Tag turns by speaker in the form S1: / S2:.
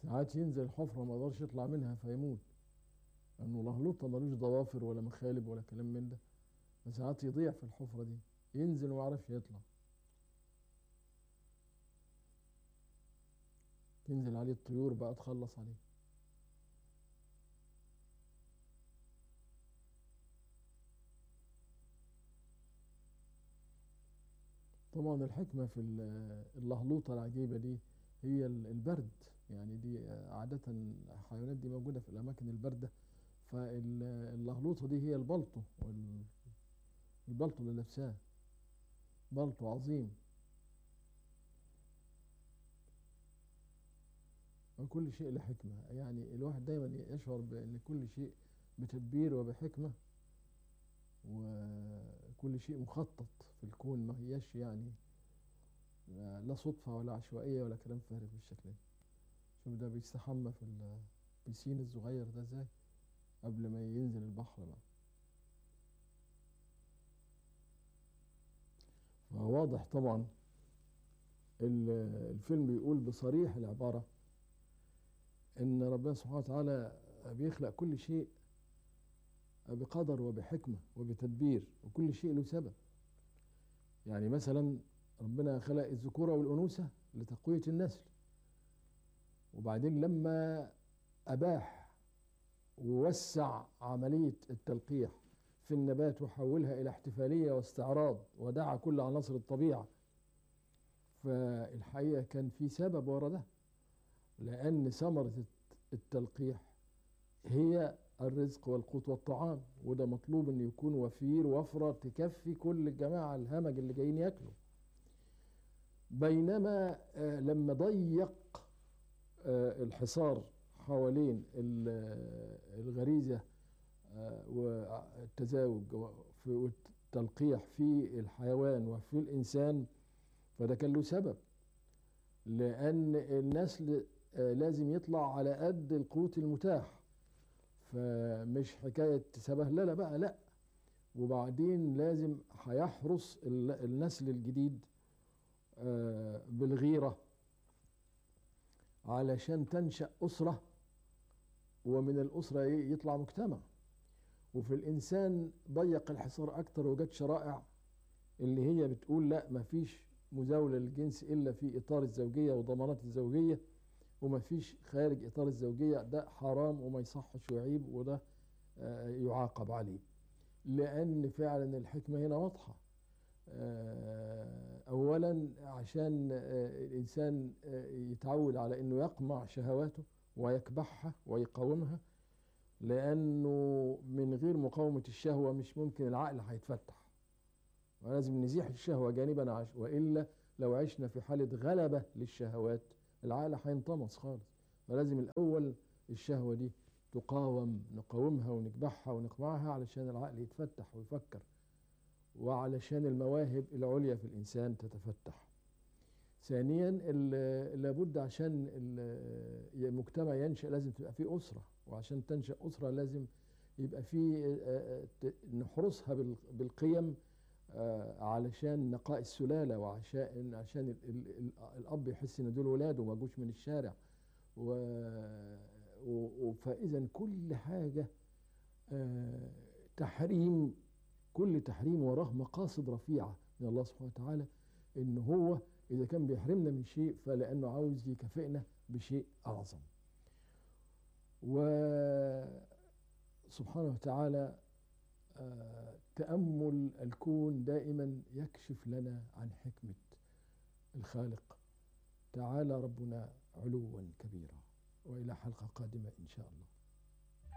S1: ساعات ينزل الحفرة ما يقدرش يطلع منها فيموت لأنه لهلوطة ملوش ضوافر ولا مخالب ولا كلام من ده ساعات يضيع في الحفرة دي ينزل وما يعرفش يطلع تنزل عليه الطيور بقى تخلص عليه طبعا الحكمة في اللهلوطة العجيبة دي هي البرد يعني دي عادة الحيوانات دي موجودة في الأماكن الباردة فاللهلوطة دي هي البلطو البلطو اللي لابساه بلطو عظيم وكل شيء له حكمة يعني الواحد دايما يشعر بأن كل شيء بتدبير وبحكمة وكل شيء مخطط في الكون ما هياش يعني لا صدفة ولا عشوائية ولا كلام فارغ بالشكل ده شوف ده بيستحمى في البيسين الصغير ده ازاي قبل ما ينزل البحر بقى فواضح طبعا الفيلم بيقول بصريح العبارة ان ربنا سبحانه وتعالى بيخلق كل شيء بقدر وبحكمة وبتدبير وكل شيء له سبب يعني مثلا ربنا خلق الذكورة والأنوثة لتقوية النسل وبعدين لما أباح ووسع عملية التلقيح في النبات وحولها إلى احتفالية واستعراض ودعا كل عناصر الطبيعة فالحقيقة كان في سبب ورا ده لأن ثمرة التلقيح هي الرزق والقوت والطعام وده مطلوب أن يكون وفير وفرة تكفي كل الجماعة الهمج اللي جايين ياكلوا بينما لما ضيق الحصار حوالين الغريزة والتزاوج والتلقيح في الحيوان وفي الإنسان فده كان له سبب لأن النسل لازم يطلع على قد القوت المتاح فمش حكاية سبهللة بقى لا وبعدين لازم هيحرص النسل الجديد بالغيرة علشان تنشأ أسرة ومن الأسرة يطلع مجتمع وفي الإنسان ضيق الحصار أكتر وجد شرائع اللي هي بتقول لا مفيش مزاولة للجنس إلا في إطار الزوجية وضمانات الزوجية ومفيش خارج إطار الزوجية ده حرام وما يصحش وعيب وده يعاقب عليه لأن فعلا الحكمة هنا واضحة أولا عشان الإنسان يتعود على أنه يقمع شهواته ويكبحها ويقاومها لأنه من غير مقاومة الشهوة مش ممكن العقل هيتفتح ولازم نزيح الشهوة جانبا عش وإلا لو عشنا في حالة غلبة للشهوات العقل هينطمس خالص فلازم الأول الشهوة دي تقاوم نقاومها ونكبحها ونقمعها علشان العقل يتفتح ويفكر وعلشان المواهب العليا في الإنسان تتفتح ثانيا لابد عشان المجتمع ينشأ لازم تبقى فيه أسرة وعشان تنشأ أسرة لازم يبقى فيه نحرسها بالقيم علشان نقاء السلالة وعشان عشان الأب يحس إن دول ولاده ما جوش من الشارع فإذا كل حاجة تحريم كل تحريم وراه مقاصد رفيعة من الله سبحانه وتعالى إن هو إذا كان بيحرمنا من شيء فلأنه عاوز يكافئنا بشيء أعظم وسبحانه وتعالى تأمل الكون دائما يكشف لنا عن حكمة الخالق تعالى ربنا علوا كبيرا وإلى حلقة قادمة إن شاء الله